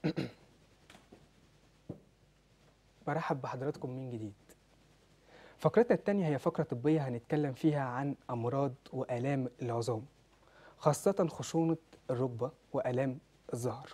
برحب بحضراتكم من جديد فقرتنا التانية هي فقرة طبية هنتكلم فيها عن أمراض وآلام العظام خاصة خشونة الركبة وآلام الظهر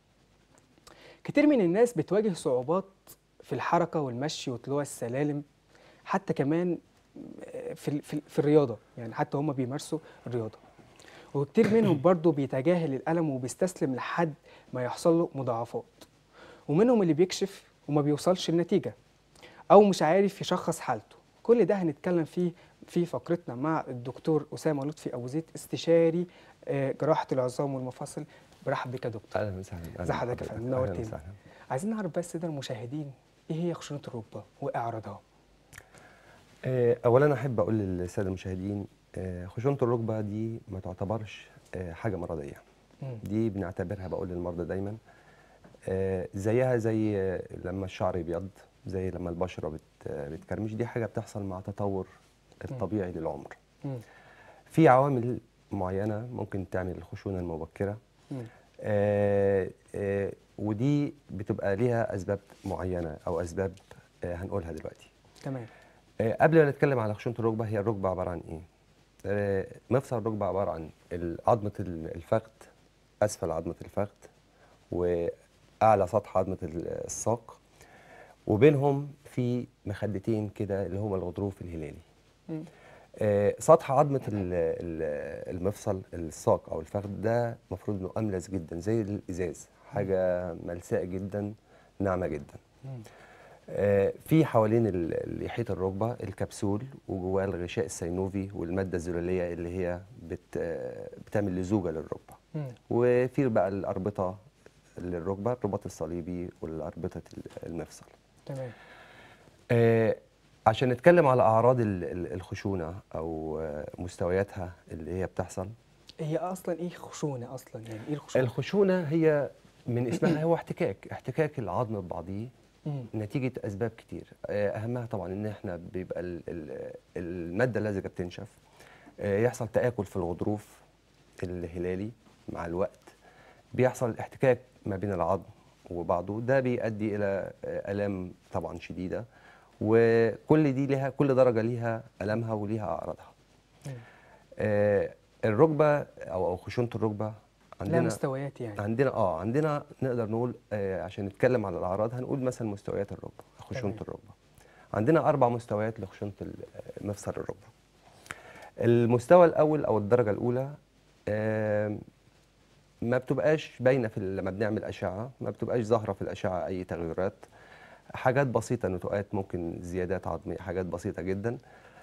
كتير من الناس بتواجه صعوبات في الحركة والمشي وطلوع السلالم حتى كمان في, ال- في, ال- في الرياضة يعني حتى هم بيمارسوا الرياضة وكتير منهم برضو بيتجاهل الألم وبيستسلم لحد ما يحصل له مضاعفات ومنهم اللي بيكشف وما بيوصلش لنتيجة أو مش عارف يشخص حالته كل ده هنتكلم فيه في فقرتنا مع الدكتور أسامة لطفي أبو زيد استشاري آه، جراحة العظام والمفاصل برحب بك يا دكتور اهلا وسهلا أهلاً ازي حضرتك يا بحضرتك. فندم؟ أهلاً نورتني. وسهلاً. عايزين نعرف بس السادة المشاهدين إيه هي خشونة الركبة وإعراضها آه، اولا احب اقول للساده المشاهدين آه، خشونه الركبه دي ما تعتبرش آه، حاجه مرضيه مم. دي بنعتبرها بقول للمرضى دايما آه، زيها زي آه، لما الشعر يبيض زي لما البشره بت آه، بتكرمش دي حاجه بتحصل مع تطور الطبيعي للعمر مم. في عوامل معينه ممكن تعمل الخشونه المبكره مم. آه، آه، ودي بتبقى ليها اسباب معينه او اسباب آه، هنقولها دلوقتي تمام آه، قبل ما نتكلم على خشونه الركبه هي الركبه عباره عن ايه آه، مفصل الركبه عباره عن ال- عظمه ال- الفخذ اسفل عظمه الفخذ واعلى سطح عظمه ال- الساق وبينهم في مخدتين كده اللي هما الغضروف الهلالي مم. آه، سطح عظمه ال- ال- المفصل الساق او الفخذ ده المفروض انه املس جدا زي الازاز حاجه ملساء جدا ناعمه جدا مم. آه، في حوالين ال- لحيه الركبه الكبسول وجواه الغشاء السينوفي والماده الزلاليه اللي هي بت آه، بتعمل لزوجه للركبه مم. وفي بقى الاربطه للركبه الرباط الصليبي والاربطه ال- المفصل تمام آه، عشان نتكلم على اعراض ال- ال- الخشونه او آه، مستوياتها اللي هي بتحصل هي أصلا إيه خشونة أصلا يعني إيه الخشونة؟ الخشونه هي من اسمها هو احتكاك احتكاك العظم ببعضيه مم. نتيجة أسباب كتير آه، أهمها طبعا إن إحنا بيبقى ال- ال- المادة اللزجة بتنشف آه، يحصل تآكل في الغضروف الهلالي مع الوقت بيحصل احتكاك ما بين العظم وبعضه ده بيؤدي إلى آه، آلام طبعا شديدة وكل دي ليها كل درجة ليها ألمها وليها أعراضها مم. آه، الركبة أو أو خشونة الركبة لا عندنا مستويات يعني عندنا اه عندنا نقدر نقول آه عشان نتكلم على الاعراض هنقول مثلا مستويات الركبه خشونه تمام. الركبه عندنا اربع مستويات لخشونه ال- آه، مفصل الركبه المستوى الاول او الدرجه الاولى آه ما بتبقاش باينه في ال- لما بنعمل اشعه ما بتبقاش ظاهره في الاشعه اي تغيرات حاجات بسيطه نتوءات ممكن زيادات عظميه حاجات بسيطه جدا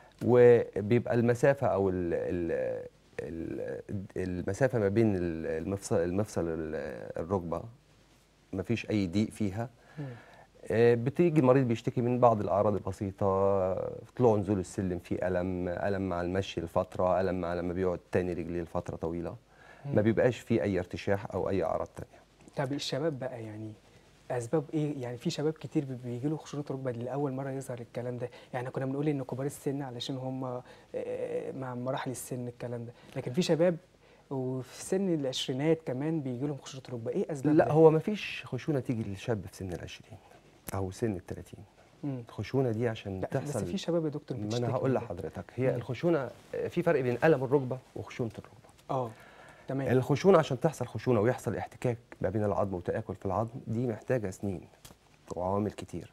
وبيبقى المسافه او ال ال ال- المسافه ما بين ال- المفصل المفصل ال- الركبه ما فيش اي ضيق فيها مم. آه، بتيجي المريض بيشتكي من بعض الاعراض البسيطه طلوع نزول السلم في الم الم مع المشي لفتره الم مع لما بيقعد تاني رجليه لفتره طويله ما بيبقاش فيه اي ارتشاح او اي اعراض تانية طب الشباب بقى يعني اسباب ايه يعني في شباب كتير بيجي له خشونه ركبه دي لاول مره يظهر الكلام ده يعني كنا بنقول ان كبار السن علشان هم آه، مع مراحل السن الكلام ده لكن في شباب وفي سن العشرينات كمان بيجي لهم خشونه ركبه ايه اسباب لا ده؟ هو ما فيش خشونه تيجي للشاب في سن العشرين او سن الثلاثين مم. الخشونه دي عشان لا بس تحصل في شباب يا دكتور ما بتشتكي انا هقول من ده. لحضرتك هي مم. الخشونه في فرق بين الم الركبه وخشونه الركبه اه تمام الخشونه عشان تحصل خشونه ويحصل احتكاك ما بين العظم وتاكل في العظم دي محتاجه سنين وعوامل كتير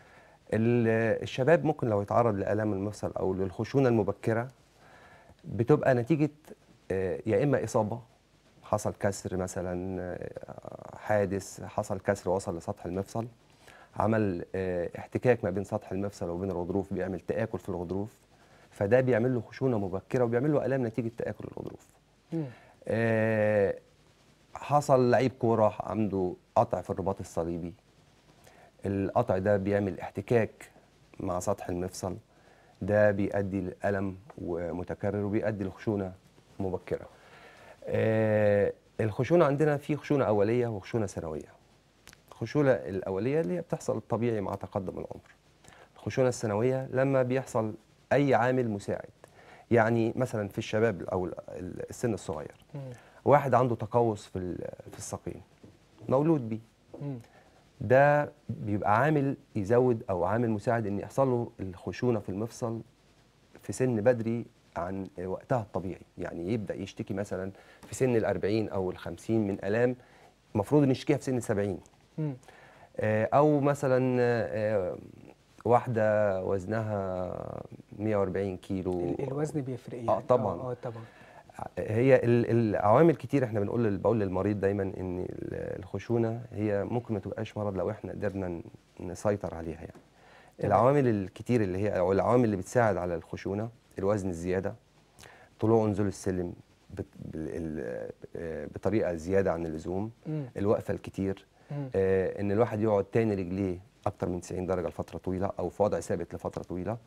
ال- الشباب ممكن لو يتعرض لالام المفصل او للخشونه المبكره بتبقى نتيجه آه، يا اما اصابه حصل كسر مثلا آه، حادث حصل كسر وصل لسطح المفصل عمل آه، احتكاك ما بين سطح المفصل وبين الغضروف بيعمل تآكل في الغضروف فده بيعمل له خشونه مبكره وبيعمل له الام نتيجه تآكل الغضروف مم. آه، حصل لعيب كوره عنده قطع في الرباط الصليبي القطع ده بيعمل احتكاك مع سطح المفصل ده بيؤدي لألم ومتكرر وبيؤدي لخشونة مبكرة آه، الخشونة عندنا في خشونة أولية وخشونة ثانوية الخشونة الأولية اللي هي بتحصل طبيعي مع تقدم العمر الخشونة الثانوية لما بيحصل أي عامل مساعد يعني مثلا في الشباب أو السن الصغير مم. واحد عنده تقوس في ال- في الساقين مولود بيه مم. ده بيبقى عامل يزود او عامل مساعد ان يحصل له الخشونه في المفصل في سن بدري عن وقتها الطبيعي يعني يبدا يشتكي مثلا في سن ال40 او ال50 من الام المفروض ان يشتكيها في سن ال70 مم. آه، او مثلا آه، واحده وزنها 140 كيلو ال- الوزن بيفرق يعني آه، طبعاً. اه طبعا هي ال- العوامل كتير احنا بنقول لل- بقول للمريض دايما ان ال- الخشونه هي ممكن ما تبقاش مرض لو احنا قدرنا ن- نسيطر عليها يعني تمام. العوامل الكتير اللي هي او العوامل اللي بتساعد على الخشونه الوزن الزياده طلوع ونزول السلم بت- بال- ال- آه، بطريقه زياده عن اللزوم مم. الوقفه الكتير مم. آه، ان الواحد يقعد تاني رجليه اكتر من 90 درجه لفتره طويله او في وضع ثابت لفتره طويله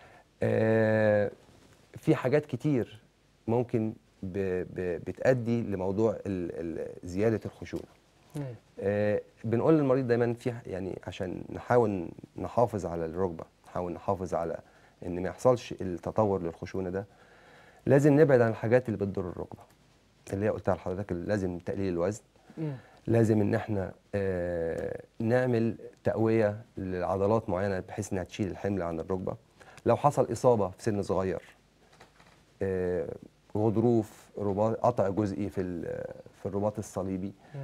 آه، في حاجات كتير ممكن ب ب بتأدي لموضوع ال ال زياده الخشونه مم. آه، بنقول للمريض دايما في ح- يعني عشان نحاول نحافظ على الركبه نحاول نحافظ على ان ما يحصلش التطور للخشونه ده لازم نبعد عن الحاجات اللي بتضر الركبه اللي هي قلتها لحضرتك لازم تقليل الوزن مم. لازم ان احنا آه، نعمل تقويه لعضلات معينه بحيث انها تشيل الحمل عن الركبه لو حصل اصابه في سن صغير آه، غضروف رباط قطع جزئي في ال- في الرباط الصليبي مم.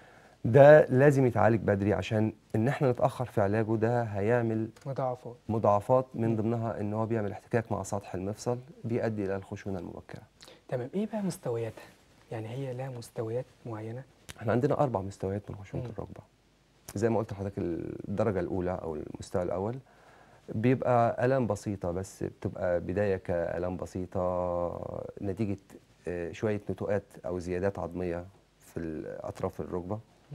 ده لازم يتعالج بدري عشان ان احنا نتاخر في علاجه ده هيعمل مضاعفات مضاعفات من ضمنها ان هو بيعمل احتكاك مع سطح المفصل بيؤدي الى الخشونه المبكره تمام ايه بقى مستوياتها يعني هي لها مستويات معينه احنا عندنا اربع مستويات من خشونه مم. الركبه زي ما قلت لحضرتك الدرجه الاولى او المستوى الاول بيبقى الام بسيطه بس بتبقى بدايه كالام بسيطه نتيجه آه، شويه نتوءات او زيادات عظميه في اطراف الركبه مم.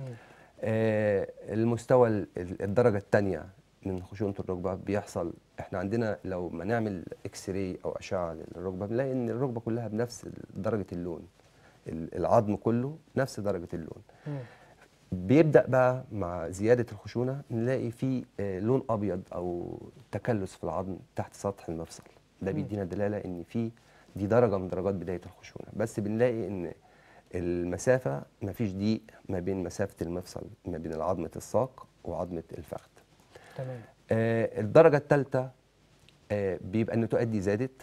آه، المستوى ال- ال- الدرجه الثانيه من خشونه الركبه بيحصل احنا عندنا لو ما نعمل اكس راي او اشعه للركبه بنلاقي ان الركبه كلها بنفس درجه اللون ال- العظم كله نفس درجه اللون مم. بيبدا بقى مع زياده الخشونه نلاقي في آه، لون ابيض او تكلس في العظم تحت سطح المفصل ده مم. بيدينا دلاله ان في دي درجه من درجات بدايه الخشونه بس بنلاقي ان المسافه ما فيش ضيق ما بين مسافه المفصل ما بين عظمه الساق وعظمه الفخذ تمام آه، الدرجه الثالثه بيبقى النتوءات دي زادت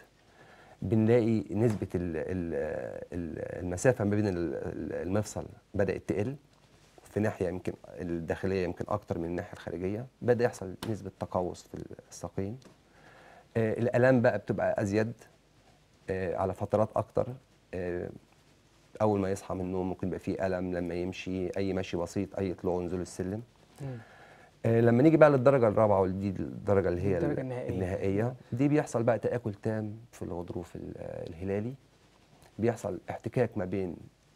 بنلاقي نسبه ال- ال- ال- المسافه ما بين ال- ال- المفصل بدات تقل في ناحيه يمكن الداخليه يمكن اكتر من الناحيه الخارجيه بدا يحصل نسبه تقوس في الساقين آه، الالام بقى بتبقى ازيد آه، على فترات اكتر آه، اول ما يصحى من النوم ممكن يبقى فيه الم لما يمشي اي مشي بسيط اي طلوع ونزول السلم مم. آه، لما نيجي بقى للدرجه الرابعه ودي الدرجه اللي هي الدرجة النهائية. النهائيه دي بيحصل بقى تاكل تام في الغضروف ال- آه، الهلالي بيحصل احتكاك ما بين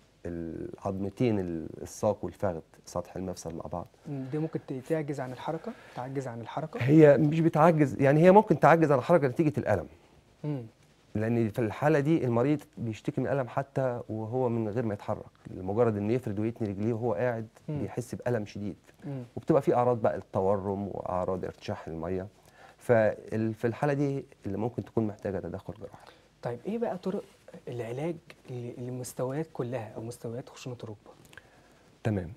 العظمتين ال- الساق والفخذ سطح المفصل مع بعض مم. دي ممكن ت- تعجز عن الحركه تعجز عن الحركه هي مش بتعجز يعني هي ممكن تعجز عن الحركه نتيجه الالم مم. لان في الحاله دي المريض بيشتكي من الم حتى وهو من غير ما يتحرك لمجرد انه يفرد ويتني رجليه وهو قاعد مم. بيحس بالم شديد مم. وبتبقى في اعراض بقى التورم واعراض ارتشاح الميه ففي الحاله دي اللي ممكن تكون محتاجه تدخل جراحي طيب ايه بقى طرق العلاج ل- للمستويات كلها او مستويات خشونه الركبه تمام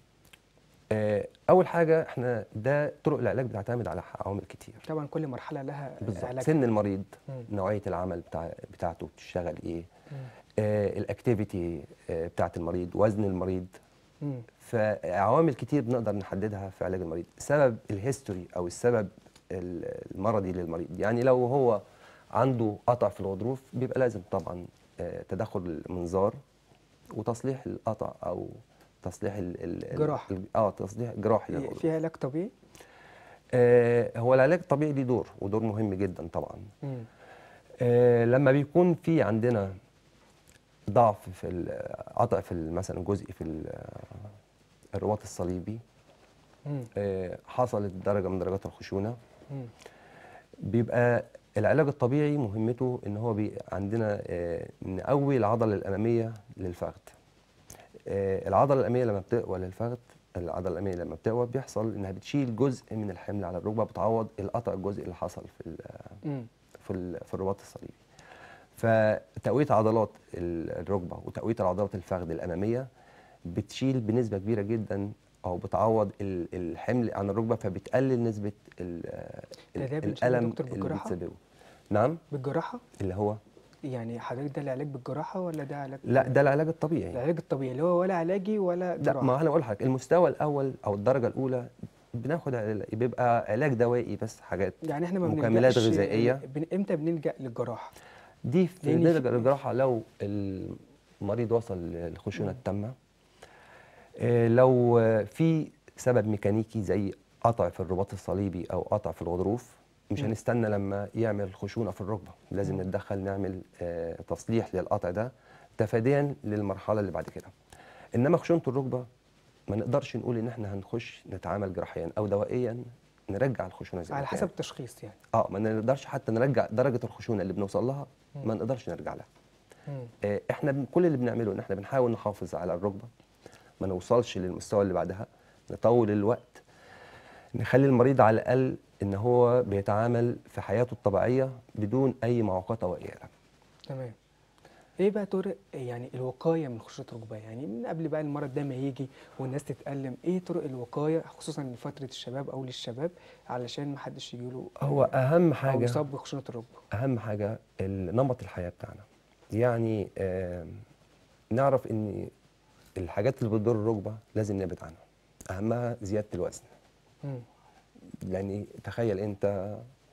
آه، اول حاجه احنا ده طرق العلاج بتعتمد على عوامل كتير طبعا كل مرحله لها بالظبط علاج سن المريض مم. نوعيه العمل بتاع بتاعته بتشتغل ايه مم. آه، الاكتيفيتي آه، بتاعت المريض وزن المريض مم. فعوامل كتير بنقدر نحددها في علاج المريض سبب الهيستوري او السبب ال- المرضي للمريض يعني لو هو عنده قطع في الغضروف بيبقى لازم طبعا آه، تدخل المنظار وتصليح القطع او تصليح ال ال- ال- جراحة. ال- اه تصليح جراحي هي- للغضروف فيها علاج طبيعي آه هو العلاج الطبيعي ليه دور ودور مهم جدا طبعا مم. آه لما بيكون في عندنا ضعف في ال- قطع في ال- مثلا جزء في ال- الرباط الصليبي مم. آه، حصلت درجه من درجات الخشونه مم. بيبقى العلاج الطبيعي مهمته ان هو بي عندنا آه، نقوي العضله الاماميه للفخذ آه، العضله الاماميه لما بتقوى للفخذ العضله الاماميه لما بتقوى بيحصل انها بتشيل جزء من الحمل على الركبه بتعوض القطع الجزء اللي حصل في ال- مم. في ال- في الرباط الصليبي فتقويه عضلات ال- الركبه وتقويه العضلات الفخذ الاماميه بتشيل بنسبه كبيره جدا او بتعوض ال- الحمل عن الركبه فبتقلل نسبه ال- ده ال- ده بنشوفه يا الالم دكتور اللي بالجراحة؟ بتسببه نعم بالجراحه اللي هو يعني حضرتك ده العلاج بالجراحه ولا ده علاج لا ده العلاج الطبيعي العلاج الطبيعي اللي هو ولا علاجي ولا لا جراحه ما انا بقول لحضرتك المستوى الاول او الدرجه الاولى بناخد عل- بيبقى علاج دوائي بس حاجات يعني احنا ما مكملات بنلجأش- غذائية. بن... امتى بنلجأ للجراحه دي في لأن درجه في- الجراحه لو المريض وصل للخشونه التامه آه، لو آه، في سبب ميكانيكي زي قطع في الرباط الصليبي او قطع في الغضروف مش مم. هنستنى لما يعمل خشونه في الركبه لازم مم. نتدخل نعمل آه، تصليح للقطع ده تفاديا للمرحله اللي بعد كده انما خشونه الركبه ما نقدرش نقول ان احنا هنخش نتعامل جراحيا او دوائيا نرجع الخشونه زي ما على كانت. حسب التشخيص يعني اه ما نقدرش حتى نرجع درجه الخشونه اللي بنوصل لها ما مم. نقدرش نرجع لها مم. آه، احنا بن- كل اللي بنعمله ان احنا بنحاول نحافظ على الركبه ما نوصلش للمستوى اللي بعدها نطول الوقت نخلي المريض على الاقل ان هو بيتعامل في حياته الطبيعيه بدون اي معوقات او اي الم تمام ايه بقى طرق يعني الوقايه من خشونه الركبه يعني من قبل بقى المرض ده ما يجي والناس تتألم ايه طرق الوقايه خصوصا لفتره الشباب او للشباب علشان ما حدش يجيله هو اهم او حاجه يصاب بخشونه الركبه اهم حاجه ال- نمط الحياه بتاعنا يعني آم، نعرف ان الحاجات اللي بتضر الركبه لازم نبعد عنها اهمها زياده الوزن مم. يعني تخيل انت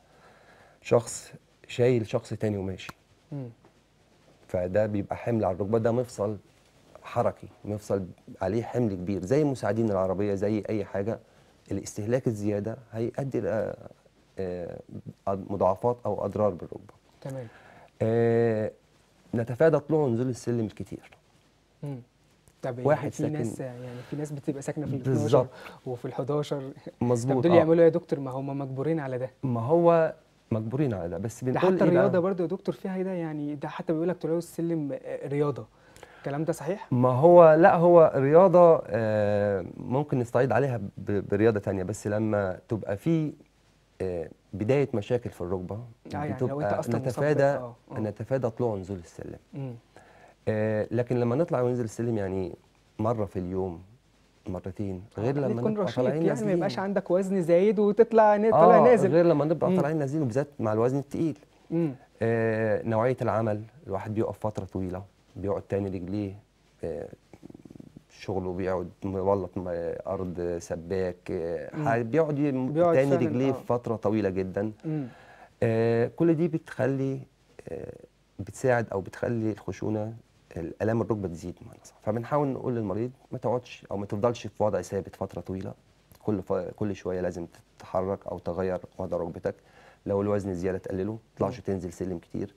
شخص شايل شخص تاني وماشي مم. فده بيبقى حمل على الركبه ده مفصل حركي مفصل عليه حمل كبير زي مساعدين العربيه زي اي حاجه الاستهلاك الزياده هيؤدي الى آه، مضاعفات او اضرار بالركبه تمام آه، نتفادى طلوع ونزول السلم الكتير مم. طب يعني واحد في ساكن- ناس يعني في ناس بتبقى ساكنه في ال 12 بالظبط. وفي ال 11 طب مظبوط دول آه. يعملوا ايه يا دكتور ما هم مجبورين على ده ما هو مجبورين على ده بس ده بنقول حتى إيه بقى؟ الرياضه برضه يا دكتور فيها ده يعني ده حتى بيقول لك طلوع السلم آه، رياضه الكلام ده صحيح؟ ما هو لا هو رياضة آه، ممكن نستعيد عليها ب- برياضة تانية بس لما تبقى في آه، بداية مشاكل في الركبة آه، يعني لو أنت بتبقى أصلاً مصاب نتفادى بال- آه، آه. نتفادى طلوع ونزول السلم مم. آه، لكن لما نطلع وننزل السلم يعني مرة في اليوم مرتين غير يعني لما تكون نبقى رشيق طالعين يعني ما نازلين يبقاش عندك وزن زايد وتطلع ن- طالع آه نازل غير لما نبقى مم. طالعين نازلين وبالذات مع الوزن التقيل مم. آه، نوعية العمل الواحد بيقف فترة طويلة بيقعد تاني رجليه آه، شغله بيقعد مولط م- أرض سباك آه، مم. ح- بيقعد ي- بيقعد تاني فعلاً، رجليه آه. فترة طويلة جدا مم. آه، كل دي بتخلي آه، بتساعد أو بتخلي الخشونة الآلام الركبة تزيد بمعنى صح فبنحاول نقول للمريض ما تقعدش أو ما تفضلش في وضع ثابت فترة طويلة كل ف... كل شوية لازم تتحرك أو تغير وضع ركبتك لو الوزن زيادة تقلله ما تطلعش تنزل سلم كتير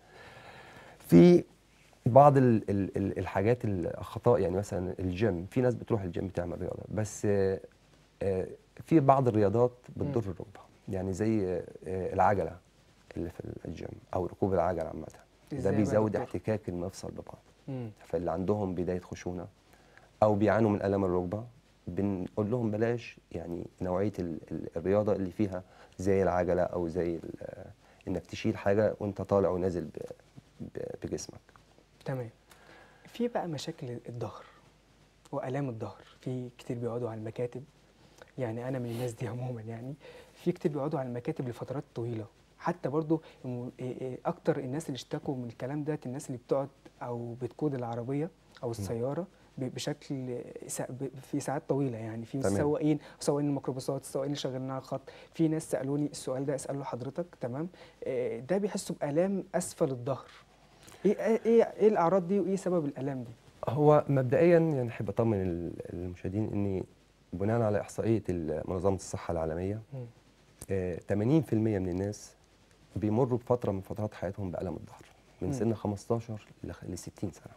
في بعض ال ال ال الحاجات الخطأ يعني مثلا الجيم في ناس بتروح الجيم تعمل رياضة بس آه، آه، في بعض الرياضات بتضر الركبة يعني زي آه، آه، العجلة اللي في الجيم أو ركوب العجلة عامة ده إزاي بقى بيزود دكتور؟ احتكاك المفصل ببعض مم. فاللي عندهم بداية خشونة أو بيعانوا من ألم الركبة بنقول لهم بلاش يعني نوعية ال ال الرياضة اللي فيها زي العجلة أو زي ال- آه، إنك تشيل حاجة وأنت طالع ونازل ب- ب- بجسمك تمام في بقى مشاكل الظهر والام الظهر في كتير بيقعدوا على المكاتب يعني انا من الناس دي عموما يعني في كتير بيقعدوا على المكاتب لفترات طويله حتى برضو الم- إيه إيه اكتر الناس اللي اشتكوا من الكلام ده الناس اللي بتقعد او بتقود العربيه او السياره ب- بشكل سا- ب- في ساعات طويله يعني في تمام. سواقين سواقين الميكروباصات السواقين اللي شغالين على الخط في ناس سالوني السؤال ده اساله حضرتك تمام إيه ده بيحسوا بالام اسفل الظهر ايه ايه ايه الاعراض دي وايه سبب الالام دي هو مبدئيا يعني احب اطمن ال- المشاهدين ان بناء على احصائيه ال- منظمه الصحه العالميه مم. آه، 80% من الناس بيمروا بفتره من فترات حياتهم بالم الظهر من مم. سن 15 ل 60 سنه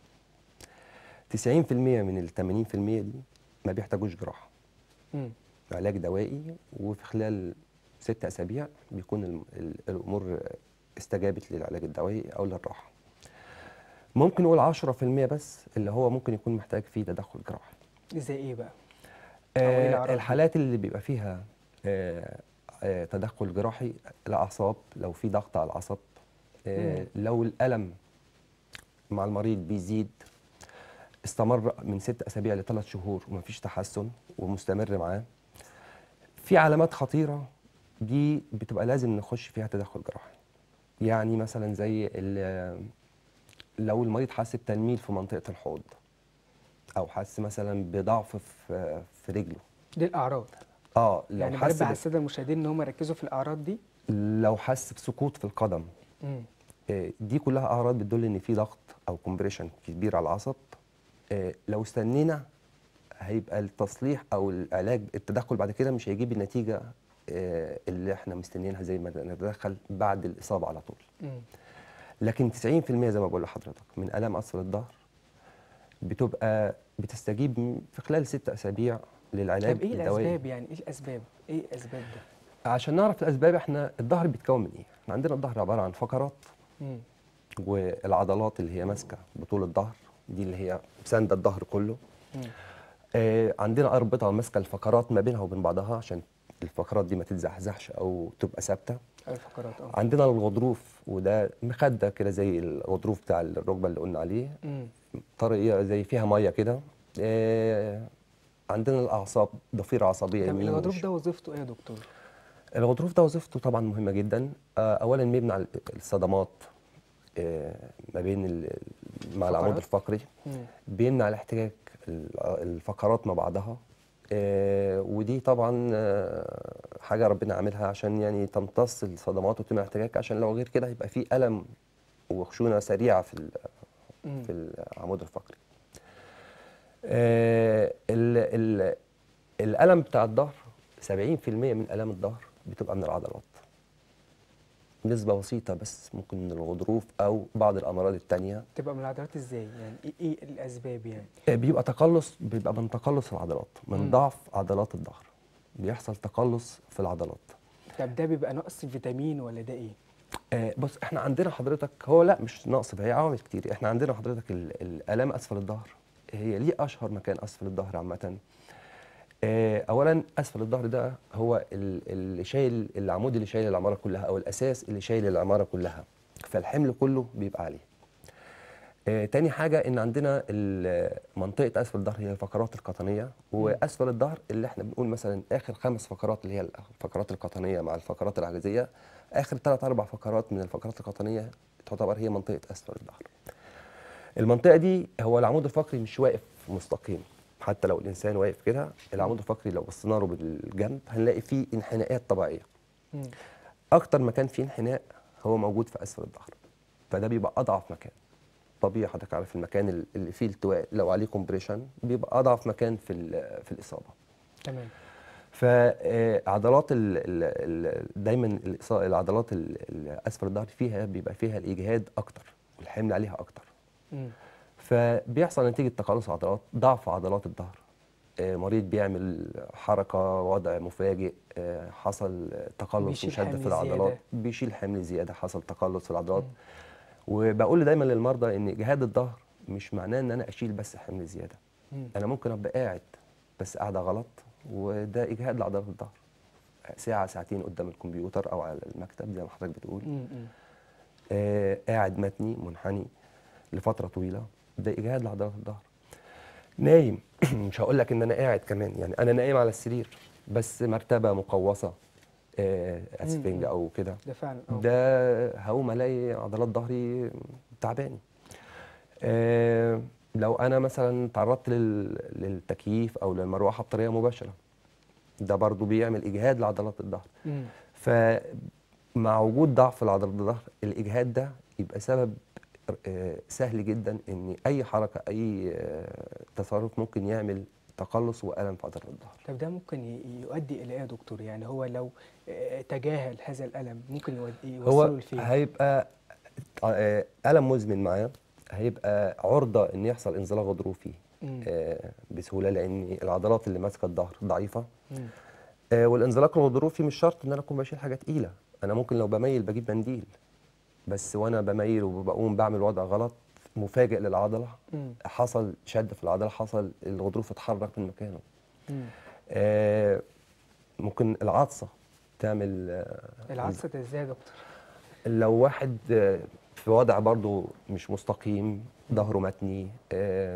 90% من ال 80% دي ما بيحتاجوش جراحه مم. علاج دوائي وفي خلال ست اسابيع بيكون الم- ال- الامور استجابت للعلاج الدوائي او للراحه ممكن نقول 10% بس اللي هو ممكن يكون محتاج فيه تدخل جراحي زي ايه بقى أو إيه آه الأعراض دي؟ الحالات اللي بيبقى فيها آه آه تدخل جراحي الاعصاب لو في ضغط على العصب آه مم. لو الالم مع المريض بيزيد استمر من ست اسابيع لثلاث شهور ومفيش تحسن ومستمر معاه في علامات خطيره دي بتبقى لازم نخش فيها تدخل جراحي يعني مثلا زي ال- لو المريض حس بتنميل في منطقه الحوض او حس مثلا بضعف في في رجله دي الاعراض اه لو يعني حس بنبه على ب... الساده المشاهدين ان هم يركزوا في الاعراض دي لو حس بسقوط في القدم مم. آه، دي كلها اعراض بتدل ان في ضغط او كومبريشن كبير على العصب آه، لو استنينا هيبقى التصليح او العلاج التدخل بعد كده مش هيجيب النتيجه آه، اللي احنا مستنيينها زي ما نتدخل بعد الاصابه على طول مم. لكن 90% زي ما بقول لحضرتك من الام اسفل الظهر بتبقى بتستجيب م- في خلال ست اسابيع للعلاج طب ايه الدوائي الاسباب يعني ايه الاسباب ايه الاسباب ده عشان نعرف الاسباب احنا الظهر بيتكون من ايه احنا عندنا الظهر عباره عن فقرات مم. والعضلات اللي هي ماسكه بطول الظهر دي اللي هي ساندة الظهر كله مم. آه عندنا اربطه ماسكه الفقرات ما بينها وبين بعضها عشان الفقرات دي ما تتزحزحش او تبقى ثابته الفقرات اه عندنا الغضروف وده مخده كده زي الغضروف بتاع الركبه اللي قلنا عليه مم. طريقه زي فيها ميه كده آه عندنا الاعصاب ضفيره عصبيه طب يمين الغضروف وش- ده وظيفته ايه يا دكتور؟ الغضروف ده وظيفته طبعا مهمه جدا آه، اولا بيمنع الصدمات آه، ما بين ال- مع العمود الفقرات؟ الفقري مم. بيمنع الاحتكاك ال- الفقرات مع بعضها آه، ودي طبعا آه، حاجه ربنا عاملها عشان يعني تمتص الصدمات وتمنع الاحتكاك عشان لو غير كده هيبقى في الم وخشونه سريعه في ال- مم. في العمود الفقري آه، ال- ال- الالم بتاع الظهر 70% من الام الظهر بتبقى من العضلات نسبة بسيطة بس ممكن من الغضروف أو بعض الأمراض التانية تبقى من العضلات ازاي؟ يعني ايه, إيه الاسباب يعني؟ آه، بيبقى تقلص بيبقى من تقلص العضلات من مم. ضعف عضلات الظهر بيحصل تقلص في العضلات طب ده بيبقى نقص فيتامين ولا ده ايه؟ آه، بص احنا عندنا حضرتك هو لا مش نقص هي عوامل كتير احنا عندنا حضرتك ال- الالام اسفل الظهر هي ليه اشهر مكان اسفل الظهر عامه آه، اولا اسفل الظهر ده هو ال- اللي شايل العمود اللي شايل العماره كلها او الاساس اللي شايل العماره كلها فالحمل كله بيبقى عليه آه، تاني حاجة إن عندنا ال- منطقة أسفل الظهر هي الفقرات القطنية وأسفل الظهر اللي إحنا بنقول مثلا آخر خمس فقرات اللي هي الفقرات القطنية مع الفقرات العجزية آخر ثلاث أربع فقرات من الفقرات القطنية تعتبر هي منطقة أسفل الظهر. المنطقة دي هو العمود الفقري مش واقف مستقيم حتى لو الإنسان واقف كده العمود الفقري لو بصينا له بالجنب هنلاقي فيه انحناءات طبيعية. مم. اكتر مكان فيه انحناء هو موجود في اسفل الظهر فده بيبقى اضعف مكان طبيعي حضرتك عارف المكان ال- اللي فيه التواء لو عليه كومبريشن بيبقى اضعف مكان في ال- في الاصابه تمام فعضلات ال ال ال دايما الإصا- العضلات ال- ال- اسفل الظهر فيها بيبقى فيها الاجهاد اكتر والحمل عليها اكتر مم. فبيحصل نتيجه تقلص عضلات ضعف عضلات الظهر آه، مريض بيعمل حركه وضع مفاجئ آه، حصل تقلص بيشيل وشد حمل في العضلات زيادة. بيشيل حمل زياده حصل تقلص في العضلات وبقول دايما للمرضى ان اجهاد الظهر مش معناه ان انا اشيل بس حمل زياده مم. انا ممكن ابقى قاعد بس قاعده غلط وده اجهاد لعضلات الظهر ساعه ساعتين قدام الكمبيوتر او على المكتب زي ما حضرتك بتقول مم. مم. آه قاعد متني منحني لفتره طويله ده اجهاد لعضلات الظهر نايم مش هقول لك ان انا قاعد كمان يعني انا نايم على السرير بس مرتبه مقوسه آه اسفنج مم. او كده ده فعلا اه ده هقوم الاقي عضلات ظهري تعباني آه لو انا مثلا تعرضت لل... للتكييف او للمروحه بطريقه مباشره ده برضو بيعمل اجهاد لعضلات الظهر مم. فمع وجود ضعف لعضلات الظهر الاجهاد ده يبقى سبب آه، سهل جدا ان اي حركه اي آه، تصرف ممكن يعمل تقلص والم في عضلات الظهر طب ده ممكن ي- يؤدي الى ايه يا دكتور؟ يعني هو لو آه، تجاهل هذا الالم ممكن يودي هو يوصله لفين؟ هيبقى آه، الم مزمن معاه هيبقى عرضه ان يحصل انزلاق غضروفي مم. آه، بسهوله لان العضلات اللي ماسكه الظهر ضعيفه مم. آه، والانزلاق الغضروفي مش شرط ان انا اكون بشيل حاجه تقيله انا ممكن لو بميل بجيب منديل بس وانا بميل وبقوم بعمل وضع غلط مفاجئ للعضله مم. حصل شد في العضله حصل الغضروف اتحرك من مكانه مم. آه، ممكن العطسه تعمل آه، العطسه ده ازاي يا دكتور؟ لو واحد آه، في وضع برضو مش مستقيم ظهره متني آه،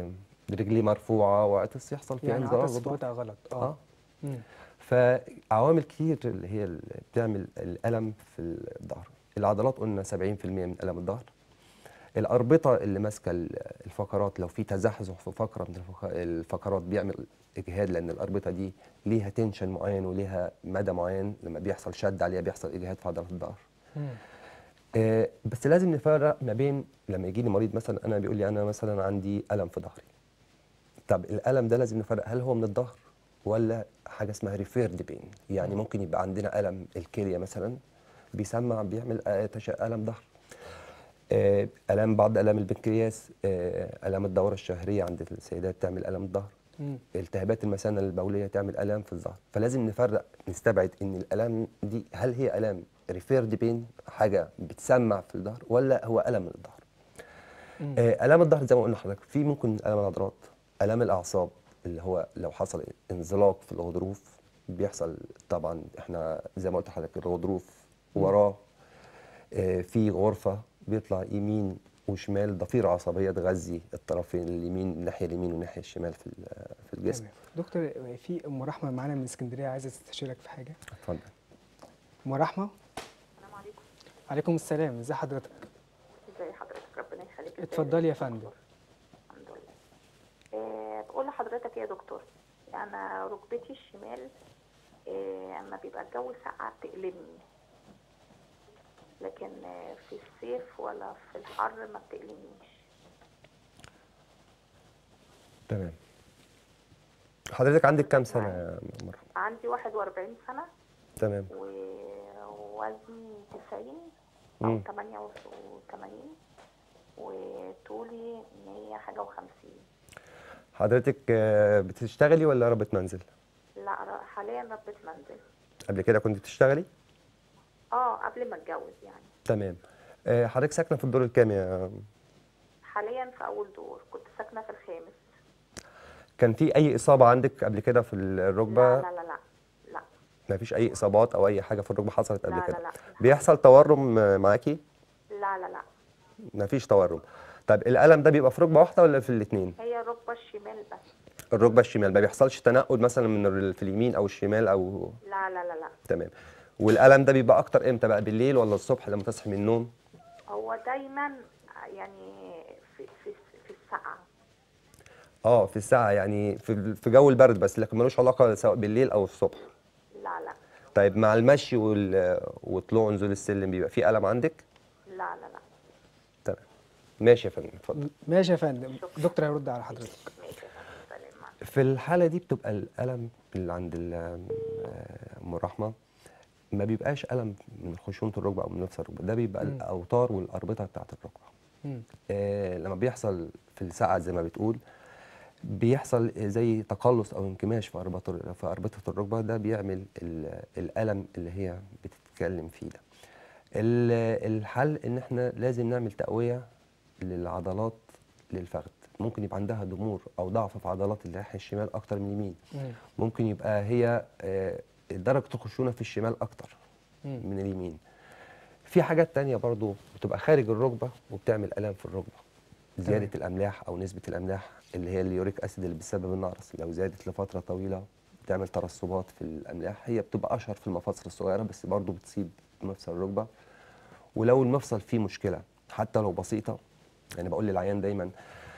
رجليه مرفوعه وعطس يحصل فيه يعني انزلاق عطس في غضروفي. وضع غلط اه, اه مم. فعوامل كتير اللي هي اللي بتعمل الالم في الظهر العضلات قلنا 70% من الم الظهر الاربطه اللي ماسكه ال- الفقرات لو في تزحزح في فقره من الفق- الفقرات بيعمل اجهاد لان الاربطه دي ليها تنشن معين وليها مدى معين لما بيحصل شد عليها بيحصل اجهاد في عضلات الظهر مم. آه، بس لازم نفرق ما بين لما يجي لي مريض مثلا انا بيقول لي انا مثلا عندي الم في ظهري طب الالم ده لازم نفرق هل هو من الظهر ولا حاجه اسمها ريفيرد بين يعني ممكن يبقى عندنا الم الكليه مثلا بيسمع بيعمل آه، تش- الم ظهر آه، الام بعض الام البنكرياس آه، الام الدوره الشهريه عند السيدات تعمل الم الظهر مم. التهابات المثانه البوليه تعمل الام في الظهر فلازم نفرق نستبعد ان الالام دي هل هي الام ريفيرد بين حاجه بتسمع في الظهر ولا هو الم من الظهر مم. آه، الام الظهر زي ما قلنا لحضرتك في ممكن الام العضلات الام الاعصاب اللي هو لو حصل انزلاق في الغضروف بيحصل طبعا احنا زي ما قلت لحضرتك الغضروف وراه آه، في غرفه بيطلع يمين وشمال ضفيره عصبيه تغذي الطرفين اليمين الناحيه اليمين والناحيه الشمال في ال- في الجسم تمام. دكتور في ام رحمه معانا من اسكندريه عايزه تستشيرك في حاجه اتفضل ام رحمه السلام عليكم عليكم السلام ازي حضرتك ازي حضرتك ربنا يخليك ازاي اتفضلي يا دكتور؟ فندم. الحمد لله آه بقول لحضرتك يا دكتور انا ركبتي الشمال آه اما بيبقى الجو ساقع بتقلبني لكن آه في الصيف ولا في الحر ما بتقلبنيش تمام حضرتك عندك كام سنه يا مرحبا عندي 41 سنة تمام ووزني 90 مم. أو 88 وطولي 100 حاجة و50 حضرتك آه، بتشتغلي ولا ربة منزل لا ر- حاليا ربة منزل قبل كده كنت بتشتغلي اه قبل ما اتجوز يعني تمام آه، حضرتك ساكنه في الدور الكام يا حاليا في اول دور كنت ساكنه في الخامس كان في اي اصابه عندك قبل كده في الركبه لا لا لا لا لا ما فيش اي اصابات او اي حاجه في الركبه حصلت قبل لا كده لا لا بيحصل تورم آه، معاكي لا لا لا ما فيش تورم طب الالم ده بيبقى في ركبه واحده ولا في الاثنين هي الركبه الشمال بس الركبه الشمال ما بيحصلش تنقل مثلا من ال- في اليمين او الشمال او لا لا لا لا تمام والالم ده بيبقى اكتر امتى بقى بالليل ولا الصبح لما تصحي من النوم هو دايما يعني في في في السقعه اه في الساعه يعني في في جو البرد بس لكن ملوش علاقه سواء بالليل او الصبح لا لا طيب مع المشي وال... وطلوع ونزول السلم بيبقى في الم عندك لا لا لا تمام ماشي يا فندم اتفضل ماشي يا فندم شكراً. دكتور هيرد على حضرتك ماشي يا فندم سلام مع في الحاله دي بتبقى الالم اللي عند ال- آه، ام الرحمه ما بيبقاش الم من خشونه الركبه او من نفس الركبه ده بيبقى مم. الاوتار والاربطه بتاعت الركبه مم. آه، لما بيحصل في الساعة زي ما بتقول بيحصل زي تقلص او انكماش في اربطه في اربطه الركبه ده بيعمل ال- الالم اللي هي بتتكلم فيه ده ال- الحل ان احنا لازم نعمل تقويه للعضلات للفخذ ممكن يبقى عندها ضمور او ضعف في عضلات الناحيه الشمال اكتر من اليمين مم. ممكن يبقى هي آه، درجه الخشونه في الشمال اكتر مم. من اليمين في حاجات تانية برضو بتبقى خارج الركبة وبتعمل آلام في الركبة زيادة تمام. الأملاح أو نسبة الأملاح اللي هي اليوريك أسيد اللي بتسبب النقرس لو زادت لفترة طويلة بتعمل ترسبات في الأملاح هي بتبقى أشهر في المفاصل الصغيرة بس برضو بتصيب مفصل الركبة ولو المفصل فيه مشكلة حتى لو بسيطة يعني بقول للعيان دايما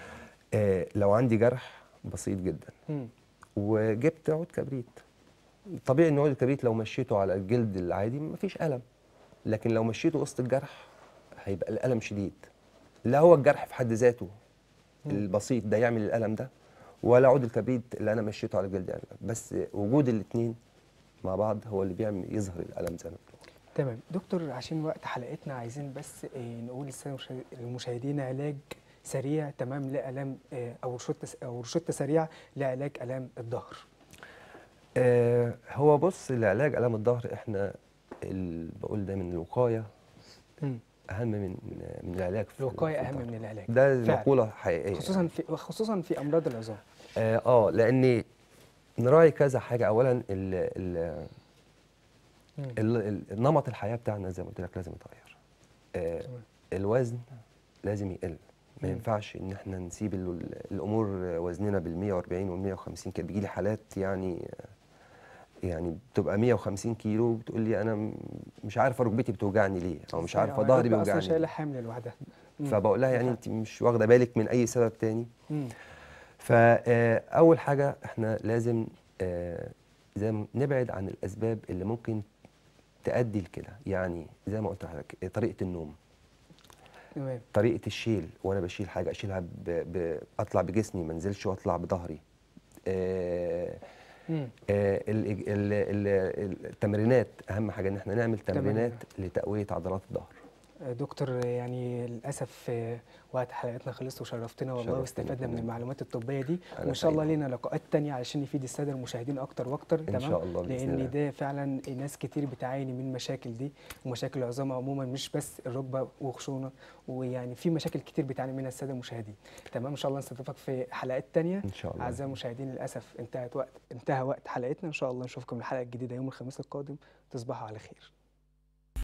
آه لو عندي جرح بسيط جدا مم. وجبت عود كبريت طبيعي ان عود الكبريت لو مشيته على الجلد العادي مفيش الم لكن لو مشيته وسط الجرح هيبقى الالم شديد لا هو الجرح في حد ذاته البسيط ده يعمل الالم ده ولا عود الكبريت اللي انا مشيته على الجلد يعمل بس وجود الاثنين مع بعض هو اللي بيعمل يظهر الالم زي ما بنقول تمام دكتور عشان وقت حلقتنا عايزين بس آه، نقول للساده المشاهد- المشاهدين علاج سريع تمام لالام آه، او روشته او روشته سريعه لعلاج الام الظهر آه هو بص لعلاج الام الظهر احنا ال- بقول دايما الوقايه مم. اهم من من العلاج في الوقايه في اهم الظهر. من العلاج ده فعلا. مقوله حقيقيه خصوصا في خصوصا في امراض العظام اه آه، لان نراعي كذا حاجه اولا ال ال مم. ال ال نمط الحياه بتاعنا زي ما قلت لك لازم يتغير آه تمام. الوزن لازم يقل ما مم. ينفعش ان احنا نسيب ال- الامور وزننا بال 140 وال 150 كده بيجي لي حالات يعني يعني بتبقى 150 كيلو بتقول لي انا م- مش عارفه ركبتي بتوجعني ليه او مش إزاي؟ عارفه آه، ظهري الركبة اصلا بيوجعني شايله ليه. حمل لوحدها مم. فبقول لها يعني فعلا. انت مش واخده بالك من اي سبب تاني مم. فاول حاجه احنا لازم آه، زي ما نبعد عن الاسباب اللي ممكن تؤدي لكده يعني زي ما قلت لحضرتك طريقه النوم تمام طريقه الشيل وانا بشيل حاجه اشيلها ب... ب... اطلع بجسمي ما انزلش واطلع بظهري آه، مم. آه، ال- ال- ال- التمرينات اهم حاجه ان احنا نعمل تمرينات تمرينات. لتقويه عضلات الظهر آه، دكتور يعني للاسف آه، وقت حلقتنا خلص وشرفتنا والله شرفتني واستفدنا من كمان. المعلومات الطبيه دي أنا وان شاء الله سعيد. لينا لقاءات تانية علشان نفيد الساده المشاهدين اكتر واكتر إن تمام شاء الله بإذن الله. لان ده فعلا ناس كتير بتعاني من مشاكل دي ومشاكل العظام عموما مش بس الركبه وخشونه ويعني في مشاكل كتير بتعاني منها الساده المشاهدين تمام ان شاء الله نستضيفك في حلقات تانية ان شاء الله اعزائي المشاهدين للاسف انتهت وقت انتهى وقت حلقتنا ان شاء الله نشوفكم الحلقه الجديده يوم الخميس القادم تصبحوا على خير